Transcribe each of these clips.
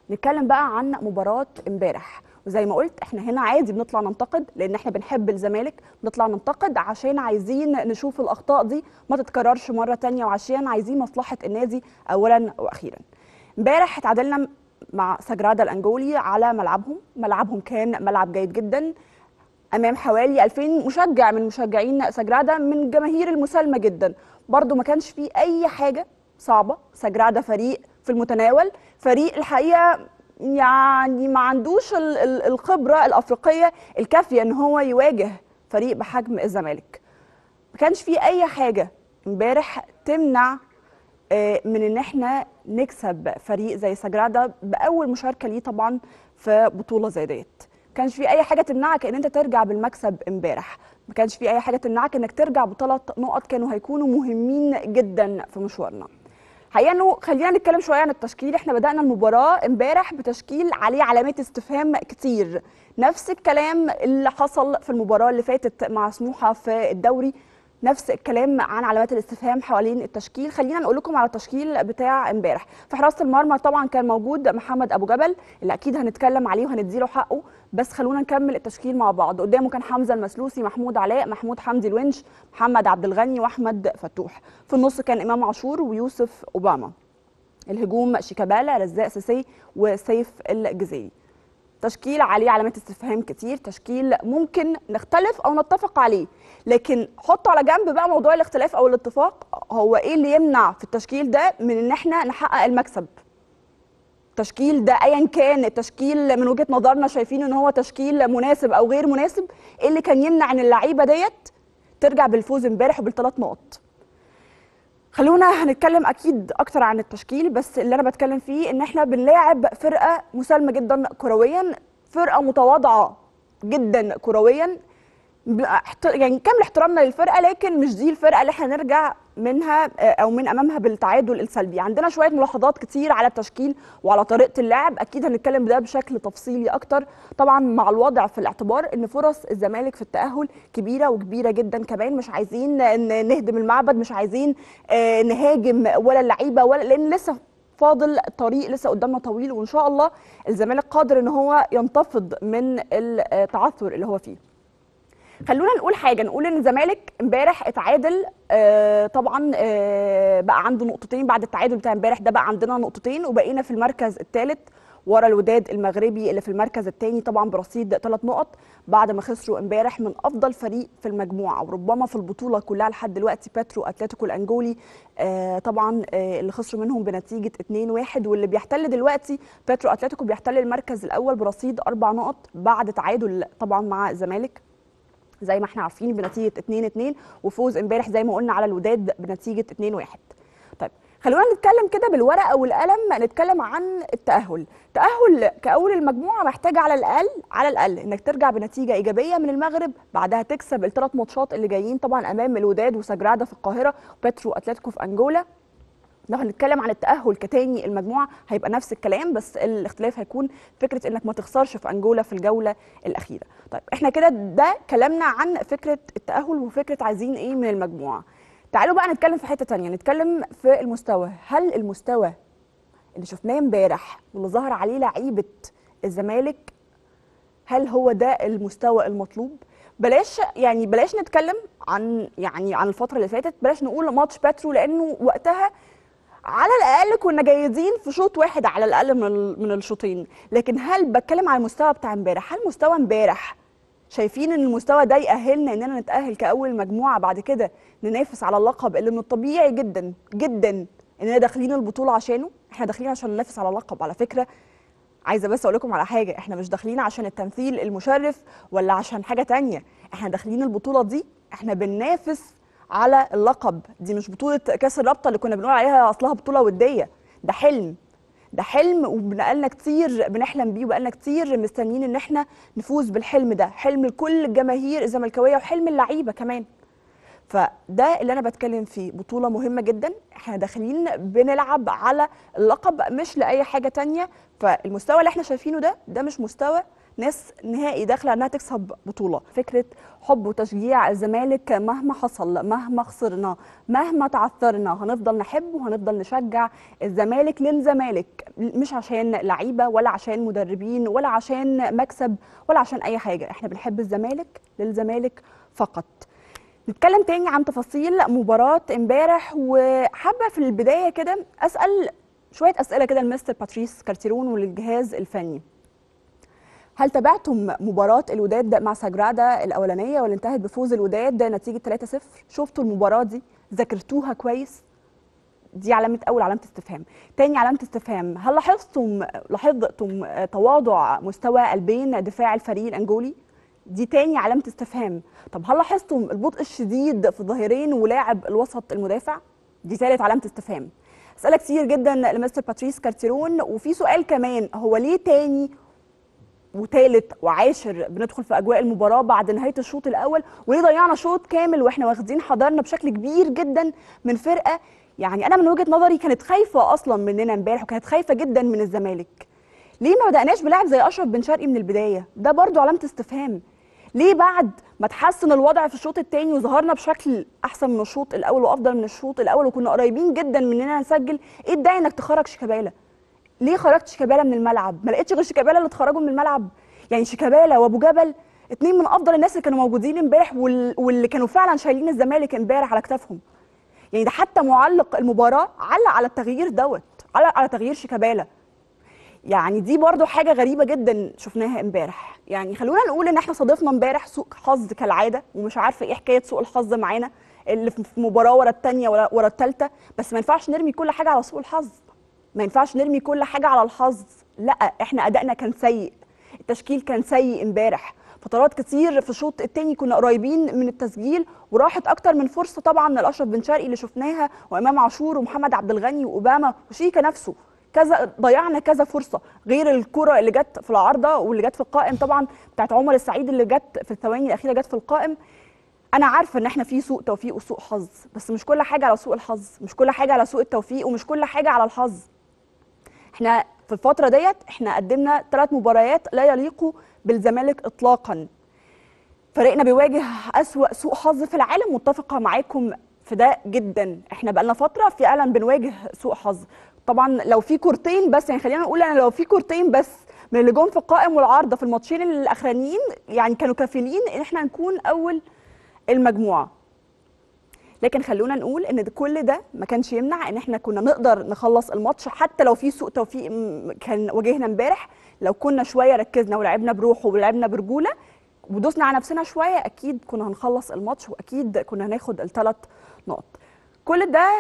نتكلم بقى عن مباراه امبارح وزي ما قلت احنا هنا عادي بنطلع ننتقد لان احنا بنحب الزمالك بنطلع ننتقد عشان عايزين نشوف الاخطاء دي ما تتكررش مره تانية وعشان عايزين مصلحه النادي اولا واخيرا امبارح اتعادلنا مع سجرادا الانجولي على ملعبهم ملعبهم كان ملعب جيد جدا امام حوالي 2000 مشجع من مشجعين سجرادا من جماهير المسالمه جدا برضو ما كانش فيه اي حاجه صعبه سجرادا فريق في المتناول فريق الحقيقه يعني ما عندوش ال- ال- الخبره الافريقيه الكافيه ان هو يواجه فريق بحجم الزمالك ما كانش فيه اي حاجه امبارح تمنع آه، من ان احنا نكسب فريق زي سجرادا باول مشاركه ليه طبعا في بطوله زي ديت ما كانش في اي حاجه تمنعك ان انت ترجع بالمكسب امبارح ما كانش في اي حاجه تمنعك انك ترجع بثلاث نقط كانوا هيكونوا مهمين جدا في مشوارنا حقيقه انه خلينا نتكلم شويه عن التشكيل احنا بدانا المباراه امبارح بتشكيل عليه علامات استفهام كتير نفس الكلام اللي حصل في المباراه اللي فاتت مع سموحه في الدوري نفس الكلام عن علامات الاستفهام حوالين التشكيل خلينا نقول لكم على التشكيل بتاع امبارح في حراسه المرمى طبعا كان موجود محمد ابو جبل اللي اكيد هنتكلم عليه وهنديله حقه بس خلونا نكمل التشكيل مع بعض قدامه كان حمزه المسلوسي محمود علاء محمود حمدي الونش محمد عبد الغني واحمد فتوح في النص كان امام عاشور ويوسف اوباما الهجوم شيكابالا رزاق سيسي وسيف الجزيري تشكيل عليه علامات استفهام كتير تشكيل ممكن نختلف او نتفق عليه لكن حطوا على جنب بقى موضوع الاختلاف او الاتفاق هو ايه اللي يمنع في التشكيل ده من ان احنا نحقق المكسب التشكيل ده ايا كان التشكيل من وجهه نظرنا شايفين ان هو تشكيل مناسب او غير مناسب ايه اللي كان يمنع ان اللعيبه ديت ترجع بالفوز امبارح وبالثلاث نقط خلونا هنتكلم اكيد اكتر عن التشكيل بس اللي انا بتكلم فيه ان احنا بنلاعب فرقه مسالمه جدا كرويا فرقه متواضعه جدا كرويا ب- احت- يعني كامل احترامنا للفرقه لكن مش دي الفرقه اللي احنا نرجع منها آه، او من امامها بالتعادل السلبي عندنا شويه ملاحظات كتير على التشكيل وعلى طريقه اللعب اكيد هنتكلم ده بشكل تفصيلي اكتر طبعا مع الوضع في الاعتبار ان فرص الزمالك في التاهل كبيره وكبيره جدا كمان مش عايزين ن- نهدم المعبد مش عايزين آه، نهاجم ولا اللعيبه ولا لان لسه فاضل طريق لسه قدامنا طويل وان شاء الله الزمالك قادر ان هو ينتفض من التعثر اللي هو فيه خلونا نقول حاجه نقول ان الزمالك امبارح اتعادل آه طبعا آه بقى عنده نقطتين بعد التعادل بتاع امبارح ده بقى عندنا نقطتين وبقينا في المركز الثالث ورا الوداد المغربي اللي في المركز الثاني طبعا برصيد ثلاث نقط بعد ما خسروا امبارح من افضل فريق في المجموعه وربما في البطوله كلها لحد دلوقتي باترو اتلتيكو الانجولي آه طبعا آه اللي خسروا منهم بنتيجه 2-1 واللي بيحتل دلوقتي باترو اتلتيكو بيحتل المركز الاول برصيد اربع نقط بعد تعادل طبعا مع الزمالك زي ما احنا عارفين بنتيجه 2 2 وفوز امبارح زي ما قلنا على الوداد بنتيجه 2 1 طيب خلونا نتكلم كده بالورقه والقلم نتكلم عن التاهل تاهل كاول المجموعه محتاج على الاقل على الاقل انك ترجع بنتيجه ايجابيه من المغرب بعدها تكسب الثلاث ماتشات اللي جايين طبعا امام الوداد وسجرادا في القاهره وباترو اتلتيكو في انجولا لو هنتكلم عن التأهل كتاني المجموعة هيبقى نفس الكلام بس الاختلاف هيكون فكرة انك ما تخسرش في انجولا في الجولة الأخيرة. طيب احنا كده ده كلامنا عن فكرة التأهل وفكرة عايزين ايه من المجموعة. تعالوا بقى نتكلم في حتة تانية نتكلم في المستوى، هل المستوى اللي شفناه امبارح واللي ظهر عليه لعيبة الزمالك هل هو ده المستوى المطلوب؟ بلاش يعني بلاش نتكلم عن يعني عن الفترة اللي فاتت، بلاش نقول ماتش باترو لأنه وقتها على الاقل كنا جيدين في شوط واحد على الاقل من ال- من الشوطين لكن هل بتكلم على المستوى بتاع امبارح هل مستوى امبارح شايفين ان المستوى ده يأهلنا اننا نتأهل كأول مجموعة بعد كده ننافس على اللقب اللي من الطبيعي جدا جدا اننا داخلين البطولة عشانه احنا داخلين عشان ننافس على اللقب على فكرة عايزه بس اقول لكم على حاجه احنا مش داخلين عشان التمثيل المشرف ولا عشان حاجه تانية احنا داخلين البطوله دي احنا بننافس على اللقب دي مش بطوله كاس الرابطه اللي كنا بنقول عليها اصلها بطوله وديه ده حلم ده حلم وبقالنا كتير بنحلم بيه وبقالنا كتير مستنيين ان احنا نفوز بالحلم ده حلم لكل الجماهير الزملكاويه وحلم اللعيبه كمان فده اللي انا بتكلم فيه بطوله مهمه جدا احنا داخلين بنلعب على اللقب مش لاي حاجه تانية فالمستوى اللي احنا شايفينه ده ده مش مستوى ناس نهائي داخله انها تكسب بطوله فكره حب وتشجيع الزمالك مهما حصل مهما خسرنا مهما تعثرنا هنفضل نحب وهنفضل نشجع الزمالك للزمالك مش عشان لعيبه ولا عشان مدربين ولا عشان مكسب ولا عشان اي حاجه احنا بنحب الزمالك للزمالك فقط نتكلم تاني عن تفاصيل مباراة امبارح وحابة في البداية كده أسأل شوية أسئلة كده لمستر باتريس كارتيرون وللجهاز الفني هل تابعتم مباراة الوداد مع ساجرادا الأولانية واللي انتهت بفوز الوداد نتيجة 3-0 شفتوا المباراة دي ذاكرتوها كويس دي علامة أول علامة استفهام تاني علامة استفهام هل لاحظتم لاحظتم تواضع مستوى قلبين دفاع الفريق الأنجولي دي تاني علامة استفهام طب هل لاحظتم البطء الشديد في الظهيرين ولاعب الوسط المدافع دي ثالث علامة استفهام اسئله كتير جدا لمستر باتريس كارتيرون وفي سؤال كمان هو ليه تاني وثالث وعاشر بندخل في اجواء المباراه بعد نهايه الشوط الاول وليه ضيعنا شوط كامل واحنا واخدين حضرنا بشكل كبير جدا من فرقه يعني انا من وجهه نظري كانت خايفه اصلا مننا امبارح وكانت خايفه جدا من الزمالك ليه ما بدأناش بلاعب زي اشرف بن شرقي من البدايه ده برضو علامه استفهام ليه بعد ما تحسن الوضع في الشوط الثاني وظهرنا بشكل احسن من الشوط الاول وافضل من الشوط الاول وكنا قريبين جدا من اننا نسجل ايه الداعي انك تخرج شيكابالا ليه خرجت شيكابالا من الملعب ما لقيتش غير شيكابالا اللي تخرجوا من الملعب يعني شيكابالا وابو جبل اتنين من افضل الناس اللي كانوا موجودين امبارح وال... واللي كانوا فعلا شايلين الزمالك امبارح على كتافهم يعني ده حتى معلق المباراه علق على التغيير دوت علق على تغيير شيكابالا يعني دي برضو حاجه غريبه جدا شفناها امبارح يعني خلونا نقول ان احنا صادفنا امبارح سوء حظ كالعاده ومش عارفه ايه حكايه سوء الحظ معانا اللي في مباراه ورا الثانيه ورا, ورا الثالثه بس ما ينفعش نرمي كل حاجه على سوء الحظ ما ينفعش نرمي كل حاجه على الحظ لا احنا ادائنا كان سيء التشكيل كان سيء امبارح فترات كتير في الشوط الثاني كنا قريبين من التسجيل وراحت اكتر من فرصه طبعا لاشرف بن شرقي اللي شفناها وامام عاشور ومحمد عبد الغني واوباما وشيكا نفسه كذا ضيعنا كذا فرصه غير الكره اللي جت في العارضه واللي جت في القائم طبعا بتاعت عمر السعيد اللي جت في الثواني الاخيره جت في القائم انا عارفه ان احنا في سوء توفيق وسوء حظ بس مش كل حاجه على سوء الحظ مش كل حاجه على سوء التوفيق ومش كل حاجه على الحظ احنا في الفتره ديت احنا قدمنا ثلاث مباريات لا يليقوا بالزمالك اطلاقا فريقنا بيواجه اسوا سوء حظ في العالم متفقه معاكم في ده جدا احنا بقالنا فتره فعلا بنواجه سوء حظ طبعا لو في كورتين بس يعني خلينا نقول انا لو في كورتين بس من اللي جم في القائم والعارضه في الماتشين الاخرانيين يعني كانوا كافلين ان احنا نكون اول المجموعه لكن خلونا نقول ان كل ده ما كانش يمنع ان احنا كنا نقدر نخلص الماتش حتى لو في سوء توفيق كان واجهنا امبارح لو كنا شويه ركزنا ولعبنا بروح ولعبنا برجوله ودوسنا على نفسنا شويه اكيد كنا هنخلص الماتش واكيد كنا هناخد الثلاث نقط كل ده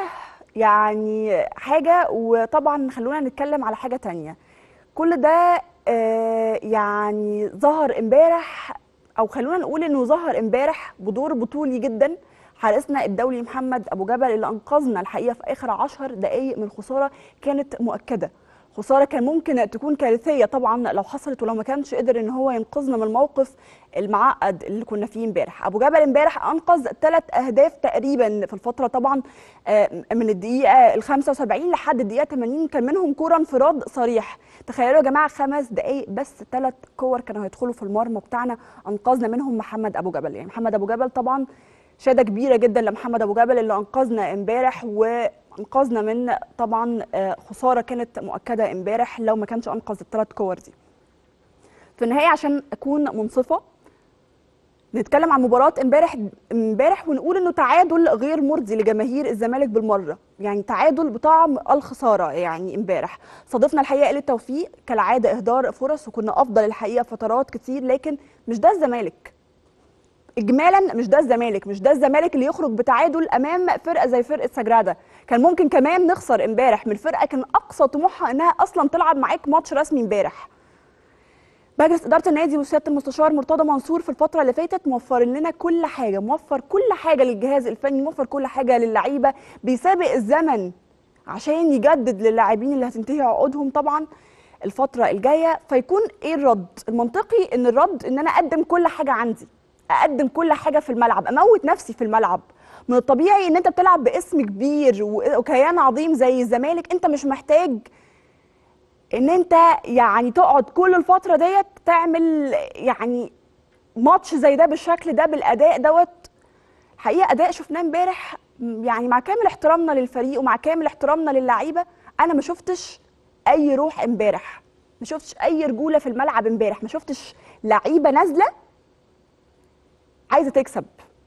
يعني حاجه وطبعا خلونا نتكلم على حاجه تانية كل ده آه يعني ظهر امبارح او خلونا نقول انه ظهر امبارح بدور بطولي جدا حارسنا الدولي محمد ابو جبل اللي انقذنا الحقيقه في اخر 10 دقائق من خساره كانت مؤكده خساره كان ممكن تكون كارثيه طبعا لو حصلت ولو ما كانش قدر ان هو ينقذنا من الموقف المعقد اللي كنا فيه امبارح ابو جبل امبارح انقذ ثلاث اهداف تقريبا في الفتره طبعا من الدقيقه ال 75 لحد الدقيقه 80 كان منهم كوره انفراد صريح تخيلوا يا جماعه خمس دقائق بس ثلاث كور كانوا هيدخلوا في المرمى بتاعنا انقذنا منهم محمد ابو جبل يعني محمد ابو جبل طبعا شهاده كبيره جدا لمحمد ابو جبل اللي انقذنا امبارح وانقذنا من طبعا خساره كانت مؤكده امبارح لو ما كانش انقذ الثلاث كور دي. في النهايه عشان اكون منصفه نتكلم عن مباراه امبارح امبارح ونقول انه تعادل غير مرضي لجماهير الزمالك بالمره، يعني تعادل بطعم الخساره يعني امبارح، صادفنا الحقيقه قله التوفيق كالعاده اهدار فرص وكنا افضل الحقيقه فترات كتير لكن مش ده الزمالك، اجمالا مش ده الزمالك مش ده الزمالك اللي يخرج بتعادل امام فرقه زي فرقه سجراده كان ممكن كمان نخسر امبارح من فرقه كان اقصى طموحها انها اصلا تلعب معاك ماتش رسمي امبارح مجلس اداره النادي وسياده المستشار مرتضى منصور في الفتره اللي فاتت موفر لنا كل حاجه موفر كل حاجه للجهاز الفني موفر كل حاجه للعيبه بيسابق الزمن عشان يجدد للاعبين اللي هتنتهي عقودهم طبعا الفتره الجايه فيكون ايه الرد المنطقي ان الرد ان انا اقدم كل حاجه عندي اقدم كل حاجه في الملعب اموت نفسي في الملعب من الطبيعي ان انت بتلعب باسم كبير وكيان عظيم زي الزمالك انت مش محتاج ان انت يعني تقعد كل الفتره ديت تعمل يعني ماتش زي ده بالشكل ده بالاداء دوت حقيقه اداء شفناه امبارح م- يعني مع كامل احترامنا للفريق ومع كامل احترامنا للعيبه انا ما شفتش اي روح امبارح ما شفتش اي رجوله في الملعب امبارح ما شفتش لعيبه نازله عايزه تكسب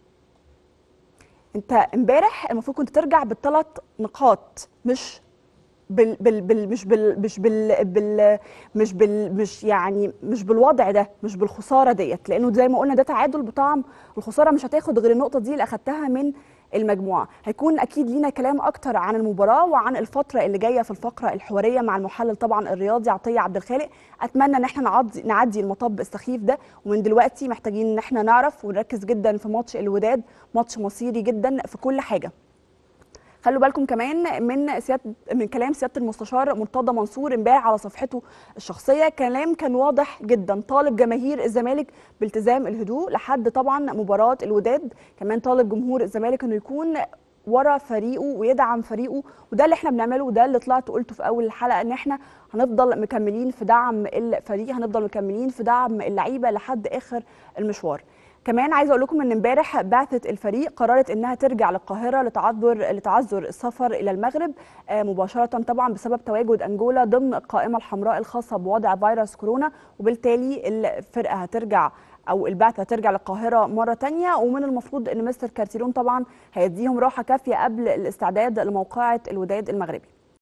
انت امبارح المفروض كنت ترجع بالثلاث نقاط مش بال بال بال مش بال مش بال بال مش بال مش يعني مش بالوضع ده مش بالخساره ديت لانه زي ما قلنا ده تعادل بطعم الخساره مش هتاخد غير النقطه دي اللي اخدتها من المجموعه هيكون اكيد لينا كلام اكتر عن المباراه وعن الفتره اللي جايه في الفقره الحواريه مع المحلل طبعا الرياضي عطيه عبد الخالق اتمنى ان احنا نعدي نعدي المطب السخيف ده ومن دلوقتي محتاجين ان احنا نعرف ونركز جدا في ماتش الوداد ماتش مصيري جدا في كل حاجه خلوا بالكم كمان من سياده من كلام سياده المستشار مرتضى منصور امبارح على صفحته الشخصيه كلام كان واضح جدا طالب جماهير الزمالك بالتزام الهدوء لحد طبعا مباراه الوداد كمان طالب جمهور الزمالك انه يكون ورا فريقه ويدعم فريقه وده اللي احنا بنعمله وده اللي طلعت قلته في اول الحلقه ان احنا هنفضل مكملين في دعم الفريق هنفضل مكملين في دعم اللعيبه لحد اخر المشوار كمان عايزه اقول لكم ان امبارح بعثه الفريق قررت انها ترجع للقاهره لتعذر لتعذر السفر الى المغرب آه، مباشره طبعا بسبب تواجد انجولا ضمن القائمه الحمراء الخاصه بوضع فيروس كورونا وبالتالي الفرقه هترجع او البعثه هترجع للقاهره مره تانية ومن المفروض ان مستر كارتيرون طبعا هيديهم راحه كافيه قبل الاستعداد لموقعه الوداد المغربي